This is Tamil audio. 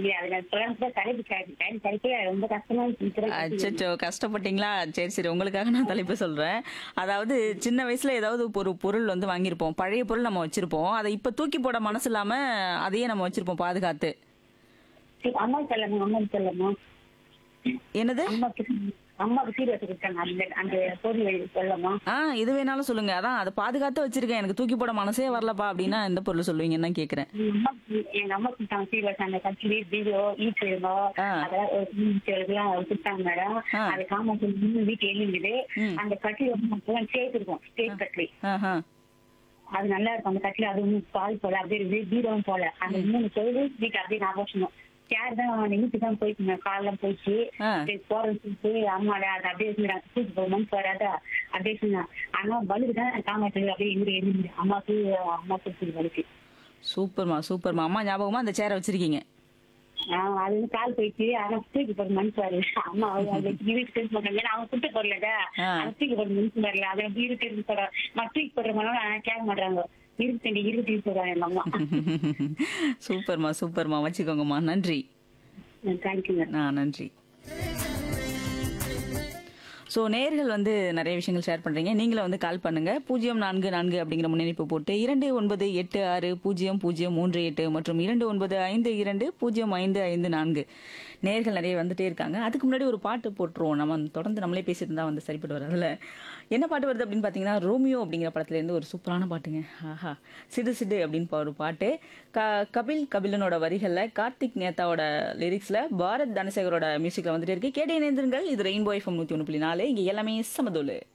இல்லையா அதுல தொடர்ந்து தலைப்பு டைம் கிடைக்கல ரொம்ப கஷ்டமா இருக்கு அச்சோ கஷ்டப்பட்டீங்களா சரி சரி உங்களுக்காக நான் தலைப்பு சொல்றேன் அதாவது சின்ன வயசுல ஏதாவது ஒரு பொருள் வந்து வாங்கியிருப்போம் பழைய பொருள் நம்ம வச்சிருப்போம் அதை இப்ப தூக்கி போட மனசு இல்லாம அதையே நம்ம வச்சிருப்போம் பாதுகாத்து சரி, அம்மா சொல்லமா அம்மா சொல்லமா என்னது அம்மாக்கு அம்மாக்கு சீரியஸ் கொடுத்தாங்க அந்த அந்த பொருள் சொல்லமா ஆ இது வேணாலும் சொல்லுங்க அதான் அதை பாதுகாத்து வச்சிருக்கேன் எனக்கு தூக்கி போட மனசே வரலப்பா அப்படின்னா எந்த பொருள் சொல்லுவீங்கன்னு தான் கேக்குறேன் எங்க அம்மா எங்க அம்மா கொடுத்தாங்க சீரியஸ் அந்த கட்சி வீடியோ ஈச்சோ ஆ. அதெல்லாம் எல்லாம் கொடுத்தாங்க மேடம் ஆ. அது காமா சொல்லி வீட்டு எழுந்துது ம். அந்த கட்சி வந்து ஸ்டேஜ் இருக்கும் ஸ்டேஜ் கட்லி ஆஹா அது நல்லா இருக்கும் அந்த கட்டில அது ஒன்றும் பால் போல அப்படியே பீரோவும் போல அந்த மூணு தொழில் வீட்டு அப்படியே ஞாபகம் சேர் தான் நிமித்து தான் போயிட்டு காலம் போயிடுச்சு ஆ. சரி, போறேன்னு சொல்லிட்டு அம்மாடா அது அப்படியே இருக்கிறாங்க தூக்கி போக மனசு வராதா அப்படியே சொன்னான் ஆனா பலுக்கு தான் காமாட்டு அப்படியே எங்க எழுந்து அம்மாக்கு அம்மா கொடுத்துரு பலுக்கு சூப்பர்மா சூப்பர்மா அம்மா ஞாபகமா அந்த சேரை வச்சிருக்கீங்க ஆஹ் அது வந்து கால் போயிடுச்சு ஆனா தூக்கி போட மனசு வரல அம்மா வீட்டுக்கு தெரிஞ்சு போட்டாங்க ஏன்னா அவங்க குட்டு போடலடா ஆ. அது தூக்கி போட மனசு வரல அதை வீடு தெரிஞ்சு போட மற்ற தூக்கி போடுறவங்க கேட்க மாட்டாங்க இருபத்தி இருபத்தி சொல்றாங்க எங்க அம்மா சூப்பர்மா சூப்பர்மா வச்சுக்கோங்கம்மா நன்றி தேங்க்யூங்க ஆ நன்றி ஸோ நேர்கள் வந்து நிறைய விஷயங்கள் ஷேர் பண்ணுறீங்க நீங்களும் வந்து கால் பண்ணுங்க பூஜ்ஜியம் நான்கு நான்கு அப்படிங்கிற முன்னணிப்பு போட்டு இரண்டு ஒன்பது எட்டு ஆறு பூஜ்ஜியம் பூஜ்ஜியம் மூன்று எட்டு மற்றும் இரண்டு ஒன்பது ஐந்து இரண்டு பூஜ்ஜியம் ஐந்து ஐந்து நான்கு நேர்கள் நிறைய வந்துட்டே இருக்காங்க அதுக்கு முன்னாடி ஒரு பாட்டு போட்டுருவோம் நம்ம வந்து தொடர்ந்து நம்மளே பேசிட்டு இருந்தா வந்து சரிப்பட்டு வரும் அதில் என்ன பாட்டு வருது அப்படின்னு பார்த்தீங்கன்னா ரோமியோ அப்படிங்கிற படத்துலேருந்து ஒரு சூப்பரான பாட்டுங்க ஆஹா சிடு சிடு அப்படின்னு பா- ஒரு பாட்டு க கபில் கபிலனோட வரிகளில் கார்த்திக் நேதாவோட லிரிக்ஸில் பாரத் தனசேகரோட மியூசிக்கில் வந்துட்டு இருக்கு கேட்டே இணைந்திருங்கள் இது ரெயின்போ எஃப்எம் நூற்றி ஒன்று புள்ளி நாலு இங்கே எல்லாமே சமதோலு